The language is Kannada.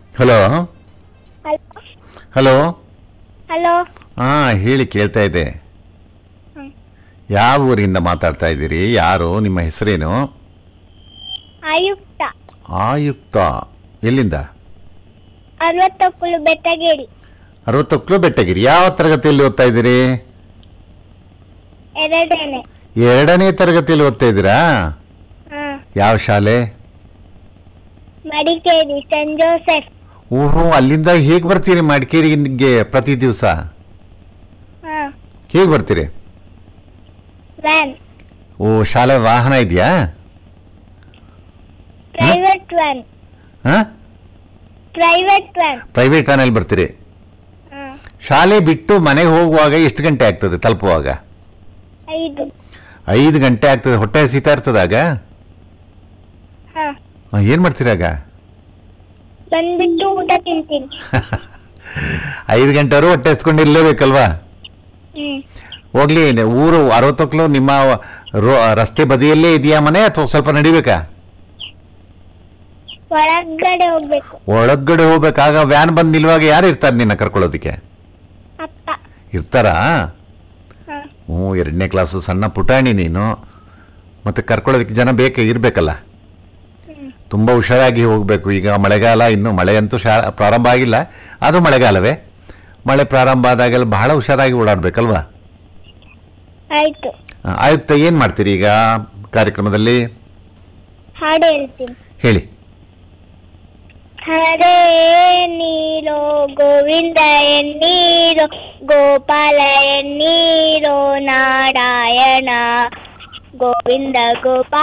ಹಲೋ ಹಲೋ ಹಲೋ ಹಲೋ ಹಾಂ ಹೇಳಿ ಕೇಳ್ತಾ ಇದ್ದೆ ಹ್ಮ್. ಯಾವ ಊರಿಂದ ಮಾತಾಡ್ತಾ ಇದ್ದೀರಿ ಯಾರು ನಿಮ್ಮ ಹೆಸರೇನು ಆಯುಕ್ತ ಆಯುಕ್ತ ಎಲ್ಲಿಂದ ಅರವತ್ತೊಕ್ಕಲು ಬೆಟ್ಟಗೇರಿ ಅರವತ್ತೊಕ್ಲು ಬೆಟ್ಟಗಿರಿ ಯಾವ ತರಗತಿಯಲ್ಲಿ ಓದ್ತಾ ಇದ್ದೀರಿ ಎರಡನೇ ಎರಡನೇ ತರಗತಿಯಲ್ಲಿ ಓದ್ತಾ ಇದ್ದೀರಾ ಹಾ ಯಾವ ಶಾಲೆ ಮಡಿಕೇರಿ ಸೆಂಟ್ ಜೋಸೆಫ್ ಓಹೋ ಅಲ್ಲಿಂದ ಹೇಗೆ ಬರ್ತೀರಿ ಮಡಿಕೇರಿಗೆ ಪ್ರತಿ ದಿವಸ ಹಾ ಹೇಗೆ ಬರ್ತೀರಿ ವ್ಯಾನ್ ಓ ಶಾಲೆ ವಾಹನ ಇದೆಯಾ ಪ್ರೈವೇಟ್ ವ್ಯಾನ್ ಹಾಂ ಪ್ರೈವೇಟ್ ವ್ಯಾನ್ ಪ್ರೈವೇಟ್ ವ್ಯಾನಲ್ಲಿ ಬರ್ತೀರಿ ಹಾ ಶಾಲೆ ಬಿಟ್ಟು ಮನೆಗೆ ಹೋಗುವಾಗ ಎಷ್ಟು ಗಂಟೆ ಆಗ್ತದೆ ತಲುಪುವಾಗ ಐದು ಐದು ಗಂಟೆ ಆಗ್ತದೆ ಹೊಟ್ಟೆ ಹಸಿತಾ ಇರ್ತದಾಗ ಹಾ ಏನು ಮಾಡ್ತೀರಾಗ ಬಂದ್ಬಿಟ್ಟು ಊಟ ತಿಂತೀನಿ ಐದು ಗಂಟೆವರೆಗೂ ಹೊಟ್ಟೆ ಹಸ್ಕೊಂಡು ಇರಲೇಬೇಕಲ್ವಾ ಹ್ಮ್ ಹೋಗ್ಲಿ ಊರು ಅರವತ್ತೊಕ್ಲು ನಿಮ್ಮ ರೋ ರಸ್ತೆ ಬದಿಯಲ್ಲೇ ಇದೆಯಾ ಮನೆ ಅಥವಾ ಸ್ವಲ್ಪ ನಡಿಬೇಕಾ ಒಳಗಡೆ ಹೋಗ್ಬೇಕು ಒಳಗಡೆ ಹೋಗ್ಬೇಕಾಗ ವ್ಯಾನ್ ಬಂದು ನಿಲ್ವಾಗ ಯಾರು ಇರ್ತಾರೆ ನಿನ್ನ ಕರ್ಕೊಳ್ಳೋದಕ್ಕೆ ಅಪ್ಪ ಇರ್ತಾರಾ ಹಾ ಹ್ಞೂ ಎರಡನೇ ಕ್ಲಾಸು ಸಣ್ಣ ಪುಟಾಣಿ ನೀನು ಮತ್ತೆ ಕರ್ಕೊಳ್ಳೋದಕ್ಕೆ ಜನ ಬೇಕೇ ಇರಬೇಕಲ್ಲ ಹ್ಮ್ ತುಂಬ ಹುಷಾರಾಗಿ ಹೋಗಬೇಕು ಈಗ ಮಳೆಗಾಲ ಇನ್ನು ಮಳೆ ಅಂತೂ ಶಾ ಪ್ರಾರಂಭ ಆಗಿಲ್ಲ ಅದು ಮಳೆಗಾಲವೇ ಮಳೆ ಪ್ರಾರಂಭ ಆದಾಗೆಲ್ಲ ಬಹಳ ಹುಷಾರಾಗಿ ಓಡಾಡ್ಬೇಕಲ್ವಾ ಆಯ್ತು ಆ, ಆಯುಕ್ತ ಏನು ಮಾಡ್ತೀರಿ ಈಗ ಕಾರ್ಯಕ್ರಮದಲ್ಲಿ ಹಾಡು ಹೇಳ್ತೀನಿ ಹೇಳಿ ಹರೇ ನೀರೋ ಗೋವಿಂದ ಎನ್ನೀರೋ ಗೋಪಾಲ ಎನ್ನೀರೋ ನಾರಾಯಣ ಗೋವಿಂದ ಗೋಪಾಲ